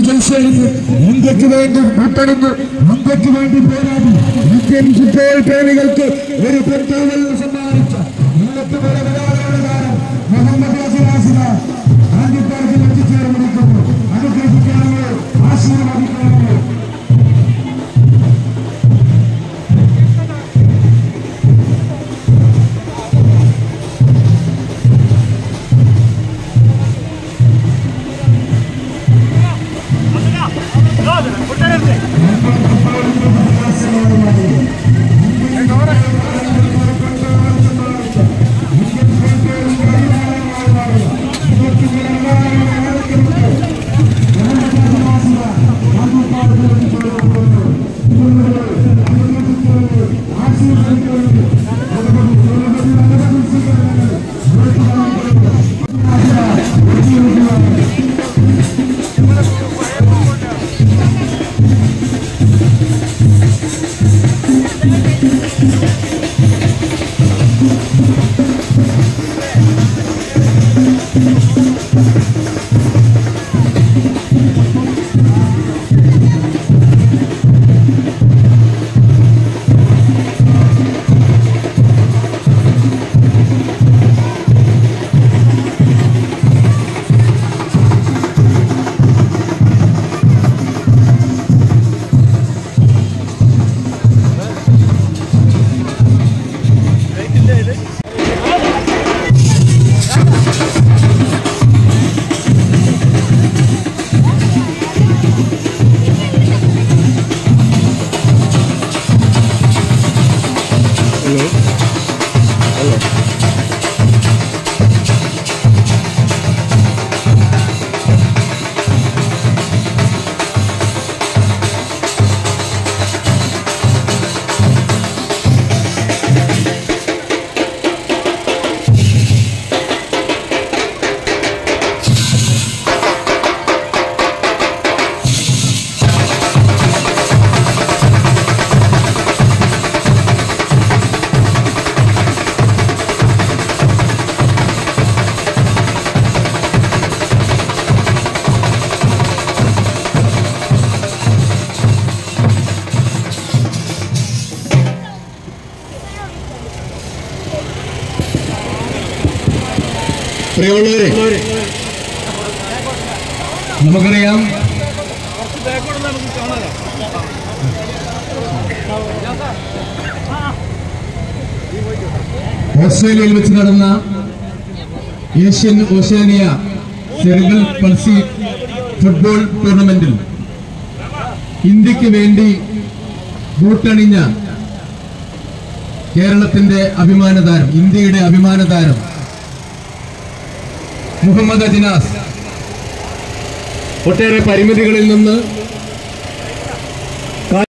ജയ്സേനത്ത് ഇന്ത്യക്ക് വേണ്ടി കൂട്ടണിഞ്ഞ് ഇന്ത്യക്ക് വേണ്ടി പോരാടി ഇന്ത്യൻ ഫുട്ബോൾ പ്രേമികൾക്ക് ഒരു പെട്രോൾ സമ്മാനിച്ച ഇന്നത്തെ പരമ്പരാഗത താരം മുഹമ്മദ് അസിറാസിന ആദ്യപ്പാർക്കിൽ എത്തിച്ചേർന്നിരിക്കുന്നു അനുഗ്രഹിക്കാമോ ആശീർവദിക്കാമോ പ്രിയമുള്ളവരെ നമുക്കറിയാം ഓസ്ട്രേലിയയിൽ വെച്ച് നടന്ന Asian Oceania cerebral palsy football ടൂർണമെന്റിൽ ഇന്ത്യക്ക് വേണ്ടി ബൂട്ടണിഞ്ഞ കേരളത്തിന്റെ അഭിമാന താരം ഇന്ത്യയുടെ അഭിമാന താരം മുഹമ്മദ് അജിനാസ് ഒട്ടേറെ പരിമിതികളിൽ നിന്ന്